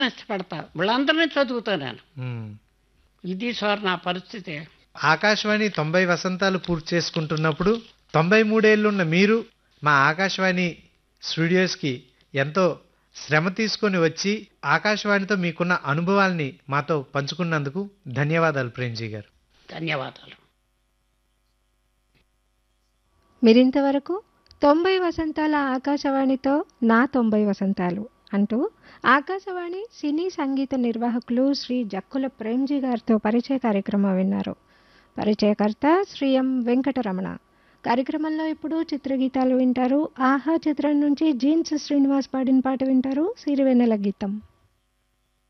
ఇష్టపడతా వీళ్ళందరినీ చదువుతా నేను ఉమ్. ఇది సార్ నా పరిస్థితి ఆకాశవాణి తొంభై వసంతాలు పూర్తి చేసుకుంటున్నప్పుడు తొంభై మూడేళ్లున్న మీరు మా ఆకాశవాణి స్టూడియోస్కి ఎంతో శ్రమ తీసుకొని వచ్చి ఆకాశవాణితో మీకున్న అనుభవాల్ని మాతో పంచుకున్నందుకు ధన్యవాదాలు ప్రేమ్జీ గారు ధన్యవాదాలు మీరింతవరకు తొంభై వసంతాల ఆకాశవాణితో నా తొంభై వసంతాలు అంటూ ఆకాశవాణి సినీ సంగీత నిర్వాహకులు శ్రీ జక్కుల ప్రేమ్జీ గారితో పరిచయ కార్యక్రమం విన్నారు పరిచయకర్త శ్రీ ఎం వెంకటరమణ కార్యక్రమంలో ఇప్పుడు చిత్రగీతాలు వింటారు ఆహా చిత్రం నుంచి జీన్స్ శ్రీనివాస్ పాడిన పాట వింటారు సిరివెన్నెల గీతం